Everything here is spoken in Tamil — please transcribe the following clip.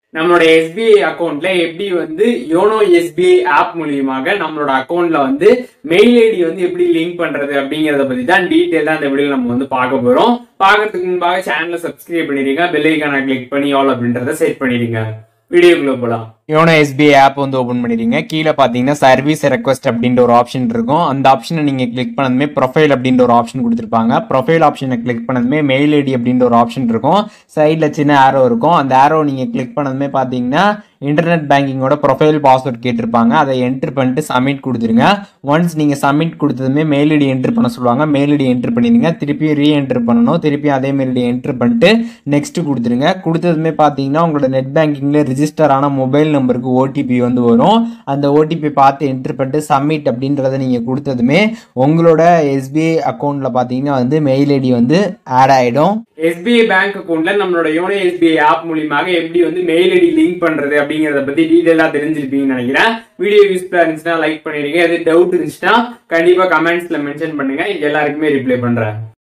நம்மளோட எஸ்பிஐ அக்கௌண்ட்ல எப்படி வந்து யோனோ எஸ்பிஐ ஆப் மூலியமாக நம்மளோட அக்கௌண்ட்ல வந்து மெயில் ஐடி வந்து எப்படி லிங்க் பண்றது அப்படிங்கறத பத்தி தான் டீட்டெயிலா இந்த வீடியோ நம்ம வந்து பார்க்க போறோம் பார்க்கறதுக்கு முன்பாக சேனலை சப்ஸ்கிரைப் பண்ணிடுங்க பெல் ஐக்கான கிளிக் பண்ணி ஆல் அப்படின்றத செட் பண்ணிடுங்க வீடியோக்குள்ள போலாம் யோனோ எஸ்பிஐ ஆப் வந்து ஓபன் பண்ணிடுங்க கீழே பார்த்தீங்கன்னா சர்வீஸ் ரெக்வஸ்ட் அப்படின்ற ஒரு ஆப்ஷன் இருக்கும் அந்த ஆப்ஷனை நீங்க கிளிக் பண்ணதுமே ப்ரொஃபைல் அப்படின்ற ஒரு ஆப்ஷன் கொடுத்துருப்பாங்க ப்ரொஃபைல் ஆப்ஷனை கிளிக் பண்ணதுமே மெயில் ஐடி அப்படின்ற ஒரு ஆப்ஷன் இருக்கும் சைடில் சின்ன ஆரோ இருக்கும் அந்த ஆரோ நீங்க கிளிக் பண்ணதுமே பார்த்தீங்கன்னா இன்டர்நெட் பேங்கிங்கோட ப்ரொஃபைல் பாஸ்வேர்ட் கேட்டிருப்பாங்க அதை என்ட்ரு பண்ணிட்டு சப்மிட் கொடுத்துருங்க ஒன்ஸ் நீங்க சப்மிட் கொடுத்ததுமே மெயில் ஐடி என்ட்ரு பண்ண சொல்லுவாங்க மெயில் ஐடி என்ட்ரு பண்ணிடுங்க திருப்பி ரீ என்ட்ரு பண்ணணும் திருப்பி அதே மெயில் ஐடி என்ட்ரு பண்ணிட்டு நெக்ஸ்ட் கொடுத்துருங்க கொடுத்ததுமே பார்த்தீங்கன்னா உங்களோட நெட் பேங்கிங்ல ரிஜிஸ்டர் ஆன மொபைல் நம்பருக்கு ஓடிபி வந்து வரும் அந்த ஓடிபி பார்த்து என்ட்ரு பண்ணிட்டு சப்மிட் அப்படின்றத நீங்கள் கொடுத்ததுமே உங்களோட எஸ்பிஐ அக்கௌண்ட்டில் பார்த்தீங்கன்னா வந்து மெயில் ஐடி வந்து ஆட் ஆகிடும் எஸ்பிஐ பேங்க் அக்கௌண்ட்ல நம்மளோட யோனோ எஸ்பிஐ ஆப் மூலியமாக எப்படி வந்து மெயில் ஐடி லிங்க் பண்றது அப்படிங்கறத பத்தி டீடைலா தெரிஞ்சிருப்பீங்கன்னு நினைக்கிறேன் வீடியோ யூஸ்ஃபுல்லா இருந்துச்சுன்னா லைக் பண்ணிடுங்க எது டவுட் இருந்துச்சுன்னா கண்டிப்பா கமெண்ட்ஸ்ல மென்ஷன் பண்ணுங்க எல்லாருக்குமே ரிப்ளை பண்றேன்